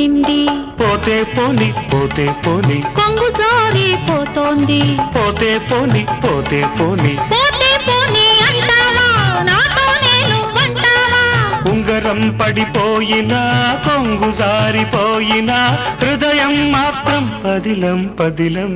చిరిగింది పోతే పోని పోతే పోని కొంగు జారిపోతోంది పోతే పోని పోతే పోని పోతే పోనీ అంటావా నాతో నేను అంటావా ఉంగరం పడిపోయినా కొంగు జారిపోయినా హృదయం మాత్రం పదిలం పదిలం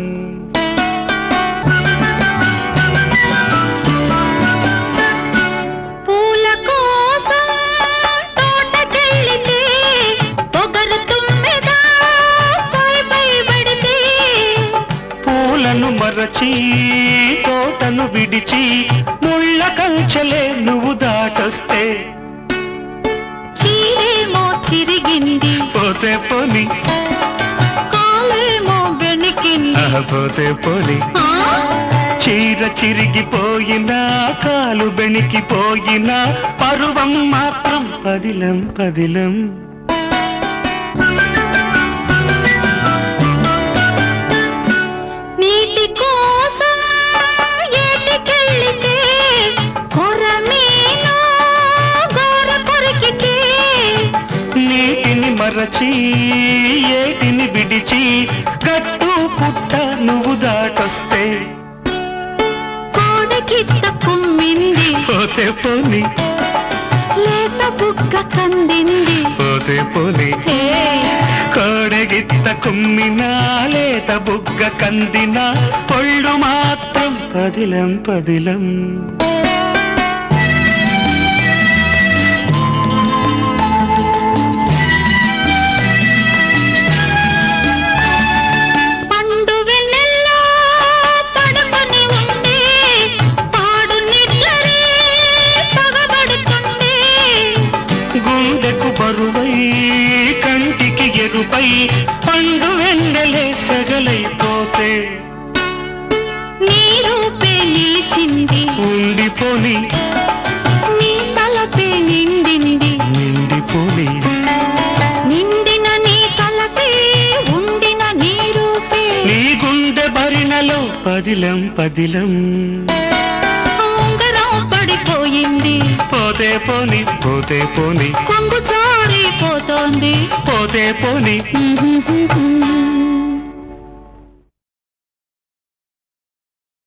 పూల కోసం తోటకెళ్ళితే పొగరు తుమ్మెద పై పై పడితే పూలను మరచి తోటను విడిచి ముళ్ళ కంచెలే నువ్వు దాటొస్తే చీరేమో చిరిగింది పోతే పోని కాలేమో బెణికింది ఆహా, పోతే పోని ఆ? చీర చిరిగిపోయినా కాలు బెణికిపోయినా పరువం మాత్రం పదిలం పదిలం నీటి కోసం ఏటికెళ్ళితే కొరమీను గోర కొరికితే నీటిని మరచి ఏటిని విడిచి గట్టు పుట్ట నువ్వు దాటొస్తే కోడకిట్ట కుమ్మింది పోతే పోని లేత బుగ్గ కందింది పోతే పోని హే, కోడగిత్త కుమ్మినా లేత బుగ్గ కందినా పొళ్ళు మాత్రం పదిలం పదిలం పండు వెన్నెల్లో పడుకొని ఉంటే పాడు నిద్రలే పగబడుతుండే గుండెకు బరువై కంటికి ఎరుపై పండు వెన్నెలే సగలైపోతే నీ రూపే నిలిచింది ఉండిపోని నీ తలపే నిండింది నిండిపోని నిండిన నీ తలపే ఉండిన నీ రూపే నీ గుండె బరినలో పదిలం పదిలం ఉంగరం పడిపోయింది పోతే పోని పోతే పోని కొంగు జారిపోతోంది పోతే పోని మ్మ్.